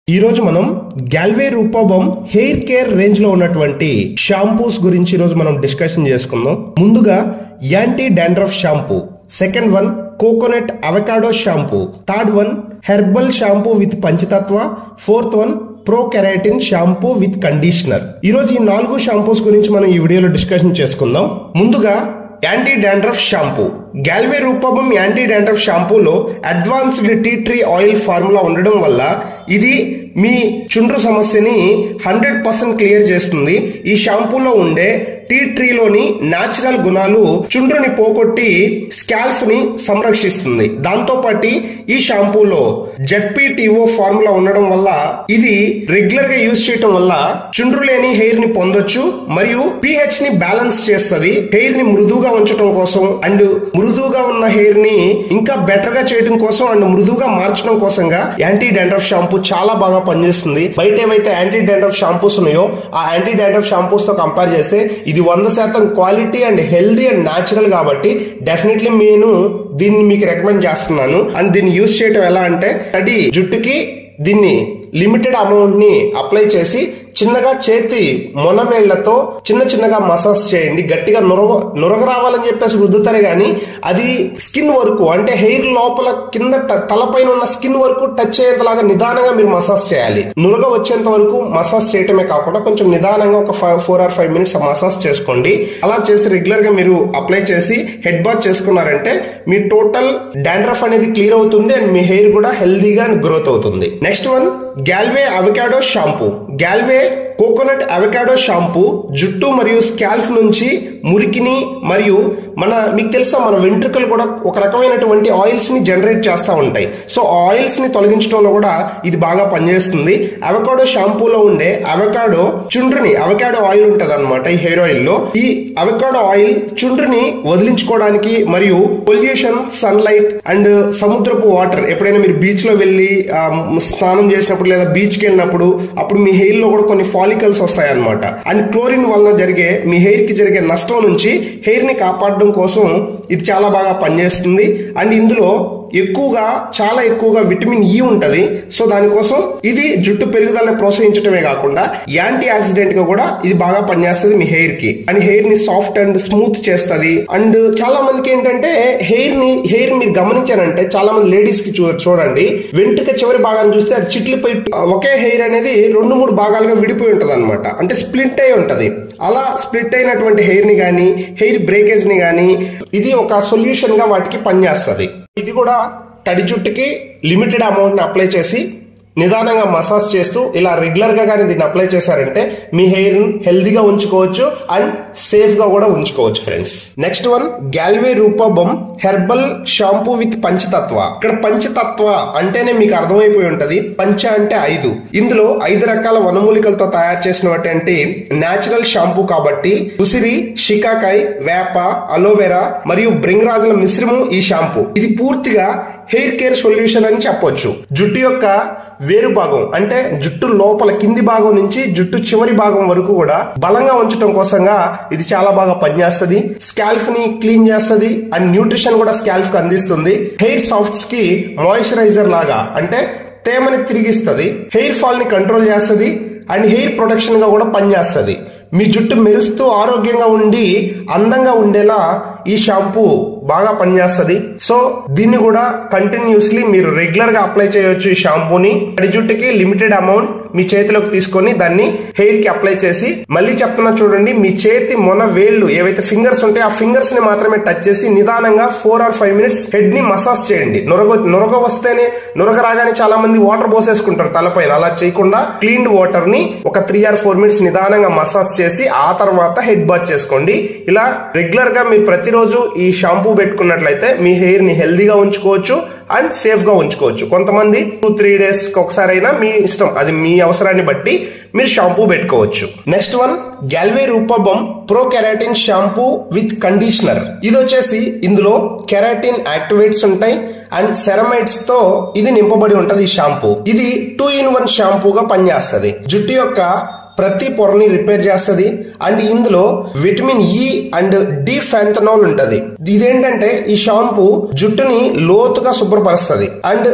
ఈ రోజు మనం గాల్వే రూపబం హెయిర్ కేర్ రేంజ్ లో ఉన్నటువంటి షాంపూస్ గురించి ఈ రోజు మనం డిస్కషన్ చేసుకుందాం ముందుగా anti dandruff shampoo second one coconut avocado shampoo third one herbal shampoo with Panchatatva fourth one pro keratin shampoo with conditioner ఈ రోజు ఈ నాలుగు షాంపూస్ గురించి మనం ఈ వీడియోలో డిస్కషన్ చేసుకుందాం ముందుగా యాంటీ డాండ్రఫ్ షాంపూ గాల్వే రూపబం యాంటీ డాండ్రఫ్ షాంపూలో advanced tea tree oil formula ఉండడం వల్ల ఇది మీ చుండ్రు సమస్యని హండ్రెడ్ పర్సెంట్ క్లియర్ చేస్తుంది ఈ షాంపూలో ఉండే టీ ట్రీలోని నాచురల్ గుణాలు చుండ్రుని పోగొట్టి స్కాల్ఫ్ ని సంరక్షిస్తుంది దాంతో పాటు ఈ షాంపూలో జెడ్పీటీఓ ఫార్ములా ఉండడం వల్ల ఇది రెగ్యులర్ గా యూజ్ చేయటం వల్ల చుండ్రు లేని హెయిర్ ని పొందొచ్చు మరియు పిహెచ్ ని బ్యాలెన్స్ చేస్తుంది హెయిర్ ని మృదువుగా ఉంచడం కోసం అండ్ మృదువుగా ఉన్న హెయిర్ ని ఇంకా బెటర్ గా చేయడం కోసం అండ్ మృదువుగా మార్చడం కోసంగా యాంటీ డాండ్రఫ్ షాంపూ చాలా బాగా పనిచేస్తుంది బయట ఏవైతే యాంటీ డాండ్రఫ్ షాంపూస్ ఉన్నాయో ఆ యాంటీ డాండ్రఫ్ షాంపూస్ తో కంపేర్ చేస్తే ఇది వంద శాతం quality and healthy and natural కాబట్టి డెఫినెట్లీ నేను దీన్ని మీకు రికమెండ్ చేస్తున్నాను అండ్ దీన్ని యూస్ చేయడం ఎలా అంటే అది జుట్టుకి దీన్ని లిమిటెడ్ అమౌంట్ ని అప్లై చేసి చిన్నగా చేతి మొనవేళ్లతో చిన్న చిన్నగా మసాజ్ చేయండి గట్టిగా నురగ నురగ రావాలని చెప్పేసి రుద్దుతారే గాని అది స్కిన్ వరకు అంటే హెయిర్ లోపల కింద ట- తలపైన ఉన్న స్కిన్ వరకు టచ్ అయ్యేంతలాగా నిదానంగా మీరు మసాజ్ చేయాలి నురగ వచ్చేంత వరకు మసాజ్ చేయటమే కాకుండా కొంచెం నిదానంగా ఒక five four or five minutes massage చేసుకోండి అలా చేసి రెగ్యులర్ గా మీరు అప్లై చేసి హెడ్ బాత్ చేసుకున్నారంటే మీ టోటల్ డాండ్రఫ్ అనేది క్లియర్ అవుతుంది అండ్ మీ హెయిర్ కూడా హెల్దీగా అండ్ గ్రోత్ అవుతుంది నెక్స్ట్ వన్ గాల్వే అవకాడో షాంపూ గాల్వే కోకోనట్ అవకాడో షాంపూ జుట్టు మరియు స్కాల్ఫ్ నుంచి మురికిని మరియు మన మీకు తెలుసా మన వెంట్రుకలు కూడా ఒక రకమైనటువంటి ఆయిల్స్ ని జనరేట్ చేస్తూ ఉంటాయి సో ఆయిల్స్ ని తొలగించడంలో కూడా ఇది బాగా పనిచేస్తుంది అవకాడో షాంపూలో ఉండే అవకాడో చుండ్రుని అవకాడో ఆయిల్ ఉంటది అనమాట ఈ హెయిర్ ఆయిల్ లో ఈ అవకాడో ఆయిల్ చుండ్రుని వదిలించుకోవడానికి మరియు పొల్యూషన్ సన్లైట్ అండ్ సముద్రపు వాటర్ ఎప్పుడైనా మీరు బీచ్ లో వెళ్ళి ఆ, స్నానం చేసినప్పుడు లేదా బీచ్ కి వెళ్ళినప్పుడు అప్పుడు మీ హెయిర్ లో కూడా కొన్ని ఫాలికల్స్ వస్తాయి అనమాట అండ్ క్లోరిన్ వలన జరిగే మీ హెయిర్ కి జరిగే నష్టం నుంచి హెయిర్ ని కాపాడడం కోసం ఇది చాలా బాగా పనిచేస్తుంది అండ్ ఇందులో ఎక్కువగా చాలా ఎక్కువగా విటమిన్ ఈ ఉంటది సో దానికోసం ఇది జుట్టు పెరుగుదలని ప్రోత్సహించడమే కాకుండా యాంటీ ఆక్సిడెంట్ గా కూడా ఇది బాగా పనిచేస్తుంది మీ హెయిర్ కి అండ్ హెయిర్ ని సాఫ్ట్ అండ్ స్మూత్ చేస్తది అండ్ చాలా మందికి ఏంటంటే హెయిర్ ని హెయిర్ మీరు గమనించారంటే చాలా మంది లేడీస్ కి చూ- చూడండి వెంట్రుక చివరి భాగాన్ని చూస్తే అది చిట్లిపోయి ఒకే హెయిర్ అనేది రెండు మూడు భాగాలుగా విడిపోయి ఉంటది అనమాట అంటే స్ప్లిట్ అయి ఉంటది అలా స్ప్లిట్ అయినటువంటి హెయిర్ ని గానీ హెయిర్ బ్రేకేజ్ ని గానీ ఇది ఒక సొల్యూషన్ గా వాటికి పనిచేస్తుంది ఇది కూడా తడి జుట్టుకి లిమిటెడ్ అమౌంట్ ని అప్లై చేసి నిదానంగా మసాజ్ చేస్తూ ఇలా రెగ్యులర్ గా కానీ దీన్ని అప్లై చేశారంటే మీ హెయిర్ హెల్దీగా ఉంచుకోవచ్చు అండ్ సేఫ్ గా కూడా ఉంచుకోవచ్చు ఫ్రెండ్స్ నెక్స్ట్ వన్ గాల్వే రూపబం హెర్బల్ షాంపూ విత్ పంచతత్వ ఇక్కడ పంచతత్వ అంటేనే మీకు అర్థమైపోయి ఉంటది పంచ అంటే ఐదు ఇందులో ఐదు రకాల వనమూలికలతో తయారు చేసినటువంటి నేచురల్ షాంపూ కాబట్టి ఉసిరి షికాకాయ్ వేప అలోవెరా మరియు బ్రింగరాజుల మిశ్రమం ఈ షాంపూ ఇది పూర్తిగా హెయిర్ కేర్ సొల్యూషన్ అని చెప్పొచ్చు జుట్టు యొక్క వేరు భాగం అంటే జుట్టు లోపల కింది భాగం నుంచి జుట్టు చివరి భాగం వరకు కూడా బలంగా ఉంచడం కోసంగా ఇది చాలా బాగా పనిచేస్తుంది స్కాల్ఫ్ ని క్లీన్ చేస్తుంది అండ్ న్యూట్రిషన్ కూడా స్కాల్ఫ్ కి అందిస్తుంది హెయిర్ సాఫ్ట్స్ కి మాయిశ్చరైజర్ లాగా అంటే తేమని తిరిగిస్తుంది హెయిర్ ఫాల్ ని కంట్రోల్ చేస్తుంది అండ్ హెయిర్ ప్రొటెక్షన్ గా కూడా పనిచేస్తుంది మీ జుట్టు మెరుస్తూ ఆరోగ్యంగా ఉండి అందంగా ఉండేలా ఈ షాంపూ బాగా పనిచేస్తుంది సో దీన్ని కూడా కంటిన్యూస్లీ మీరు రెగ్యులర్ గా అప్లై చేయొచ్చు ఈ షాంపూని తడి జుట్టుకి లిమిటెడ్ అమౌంట్ మీ చేతిలోకి తీసుకొని దాన్ని హెయిర్ కి అప్లై చేసి మళ్ళీ చెప్తున్నా చూడండి మీ చేతి మొన వేళ్ళు ఏవైతే ఫింగర్స్ ఉంటాయో ఆ ఫింగర్స్ ని మాత్రమే టచ్ చేసి నిదానంగా four or five minutes head ని మసాజ్ చేయండి నొరగ నొరగ వస్తేనే నొరగ రాగానే చాలా మంది వాటర్ పోసేసుకుంటారు తలపైన అలా చేయకుండా క్లీన్ వాటర్ ని ఒక త్రీ ఆర్ ఫోర్ మినిట్స్ నిదానంగా మసాజ్ చేసి ఆ తర్వాత హెడ్ బాత్ చేసుకోండి ఇలా రెగ్యులర్ గా మీరు ప్రతిరోజు ఈ షాంపూ పెట్టుకున్నట్లయితే మీ హెయిర్ ని హెల్దీగా ఉంచుకోవచ్చు అండ్ సేఫ్ గా ఉంచుకోవచ్చు కొంతమంది టూ త్రీ డేస్ ఒకసారి అయినా మీ ఇష్టం అది మీ అవసరాన్ని బట్టి మీరు షాంపూ పెట్టుకోవచ్చు నెక్స్ట్ వన్ గ్యాల్వే రూపబం pro keratin shampoo with conditioner ఇది వచ్చేసి ఇందులో కెరాటిన్ యాక్టివేట్స్ ఉంటాయి అండ్ సెరమైడ్స్ తో ఇది నింపబడి ఉంటది ఈ షాంపూ ఇది టూ ఇన్ వన్ షాంపూగా పనిచేస్తుంది జుట్టు యొక్క ప్రతి పొరని రిపేర్ చేస్తుంది అండ్ ఇందులో vitamin E and D panthenol ఉంటది ఇదేంటంటే ఈ షాంపూ జుట్టుని లోతుగా శుభ్రపరుస్తుంది అండ్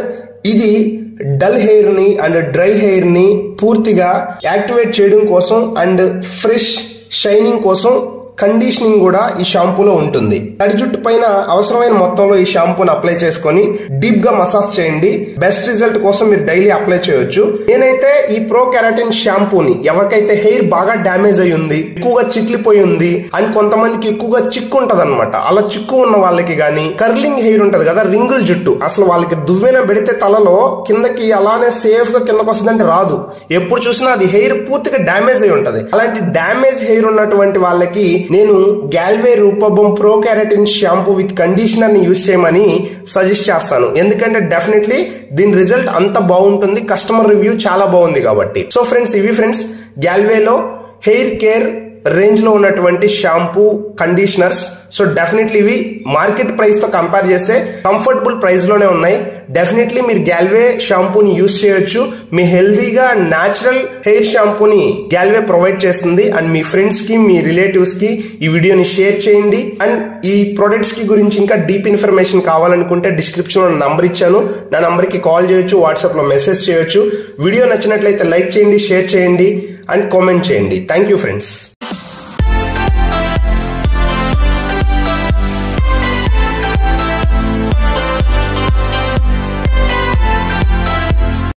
ఇది డల్ హెయిర్ ని అండ్ డ్రై హెయిర్ ని పూర్తిగా యాక్టివేట్ చేయడం కోసం అండ్ ఫ్రెష్ షైనింగ్ కోసం కండిషనింగ్ కూడా ఈ షాంపూలో ఉంటుంది తడి జుట్టు పైన అవసరమైన మొత్తంలో ఈ షాంపూని అప్లై చేసుకొని డీప్ గా మసాజ్ చేయండి బెస్ట్ రిజల్ట్ కోసం మీరు డైలీ అప్లై చేయొచ్చు నేనైతే ఈ ప్రో కెరాటిన్ షాంపూని ఎవరికైతే హెయిర్ బాగా డ్యామేజ్ అయి ఉంది ఎక్కువగా చిట్లిపోయి ఉంది అని కొంతమందికి ఎక్కువగా చిక్కు ఉంటది అనమాట అలా చిక్కు ఉన్న వాళ్ళకి గానీ కర్లింగ్ హెయిర్ ఉంటది కదా రింగుల్ జుట్టు అసలు వాళ్ళకి దువ్వెన పెడితే తలలో కిందకి అలానే సేఫ్ గా కిందకి వస్తుందంటే రాదు ఎప్పుడు చూసినా అది హెయిర్ పూర్తిగా డ్యామేజ్ అయి ఉంటది అలాంటి డ్యామేజ్ హెయిర్ ఉన్నటువంటి వాళ్ళకి నేను గ్యాల్వే రూపబం pro keratin shampoo with conditioner ని యూజ్ చేయమని సజెస్ట్ చేస్తాను ఎందుకంటే డెఫినెట్లీ దీని రిజల్ట్ అంత బాగుంటుంది కస్టమర్ రివ్యూ చాలా బాగుంది కాబట్టి సో ఫ్రెండ్స్ ఇవి ఫ్రెండ్స్ గ్యాల్వేలో హెయిర్ కేర్ రేంజ్ లో ఉన్నటువంటి షాంపూ కండిషనర్స్ సో డెఫినెట్లీ ఇవి మార్కెట్ ప్రైస్ తో కంపేర్ చేస్తే కంఫర్టబుల్ ప్రైస్ లోనే ఉన్నాయి డెఫినెట్లీ మీరు గ్యాల్వే షాంపూని యూస్ చేయొచ్చు మీ హెల్దీగా న్యాచురల్ హెయిర్ షాంపూని గ్యాల్వే ప్రొవైడ్ చేస్తుంది అండ్ మీ ఫ్రెండ్స్ కి మీ రిలేటివ్స్ కి ఈ వీడియోని షేర్ చేయండి అండ్ ఈ ప్రొడక్ట్స్ కి గురించి ఇంకా డీప్ ఇన్ఫర్మేషన్ కావాలనుకుంటే డిస్క్రిప్షన్ లో నంబర్ ఇచ్చాను నా నంబర్ కి కాల్ చేయొచ్చు వాట్సాప్ లో మెసేజ్ చేయొచ్చు వీడియో నచ్చినట్లయితే లైక్ చేయండి షేర్ చేయండి అండ్ కామెంట్ చేయండి థ్యాంక్ యూ ఫ్రెండ్స్